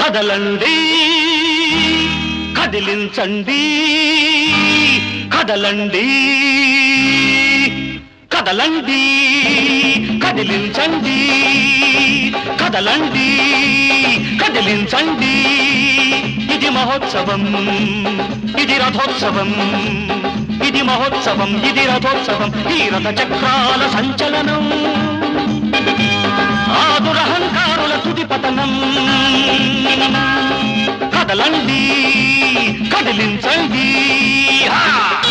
కదలండి కదిలించండి కదలండి కదలండి కదిలించండి కదలండి కదిలించండి ఇది మహోత్సవం ఇది రథోత్సవం ఇది మహోత్సవం ఇది రథోత్సవం ఈ రథ చక్రాల సంచలనం ఆదురహంకారుల తుది పతనం కదలండి కదిలించండి హా!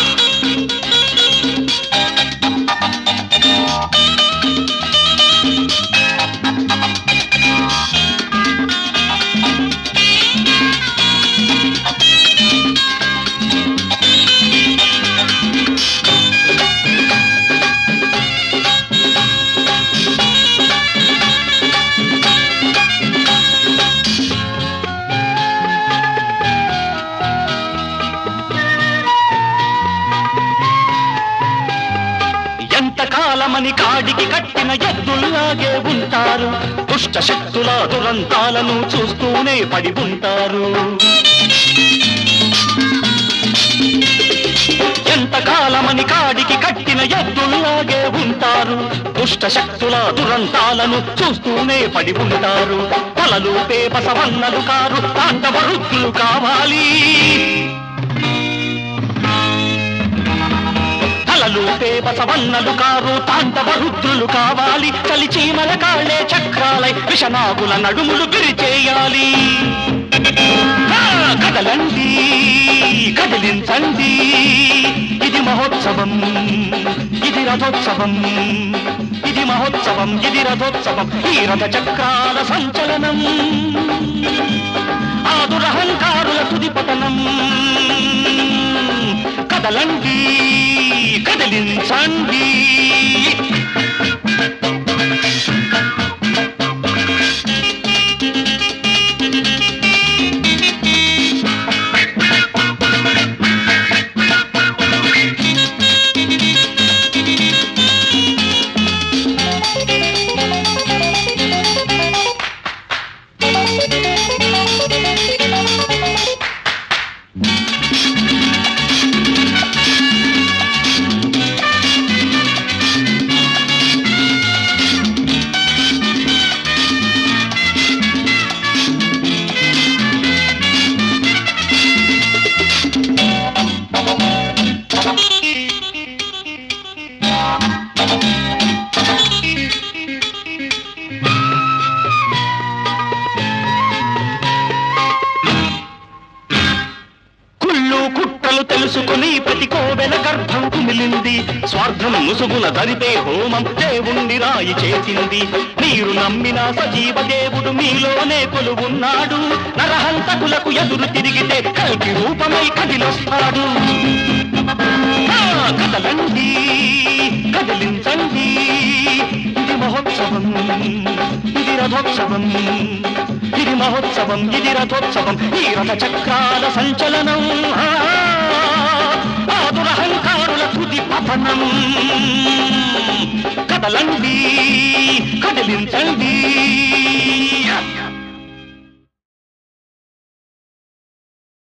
ఎంతకాలమని కాడికి కట్టిన ఎద్దుల్లాగే ఉంటారు దుష్ట శక్తుల దురంతాలను చూస్తూనే పడి ఉంటారు ఎంతకాలమని కాడికి కట్టిన ఎద్దుల్లాగే ఉంటారు దుష్ట శక్తుల దురంతాలను చూస్తూనే పడి ఉంటారు తలలు పేపసవన్నలు కారు తాండవరుద్దులు కావాలి తలలు పేపసవన్నలు కారు తాండవ రుద్రులు కావాలి చలిచీమల కాళ్ళే చక్రాలై విషనాగుల నడుములు విరిచేయాలి ఆ, కదలండి కదిలించండి ఇది మహోత్సవం ఇది రథోత్సవం ఇది మహోత్సవం ఇది రథోత్సవం ఈ రథ చక్రాల సంచలనం ఆదురహంకారుల తుది పతనం కదలండి కదిలించండి కుళ్ళు కుట్రలు తెలుసుకుని ప్రతి కోవెల గర్భం కుమిలింది స్వార్థం ముసుగుల దరిపే హోమం దేవుణ్ణి రాయి చేసింది మీరు నమ్మిన సజీవ దేవుడు మీలోనే కొలువున్నాడు నరహంతకులకు ఎదురు తిరిగితే కల్కి రూపమై కదిలొస్తాడు ఆ, కదలండి కదిలించండి ఇది మహోత్సవం ఇది రథోత్సవం ఇది మహోత్సవం ఇది రథోత్సవం ఈ రథ చక్రాల సంచలనం ఆ, ఆదురహంకారుల తుది పతనం కదలండి కదిలించండి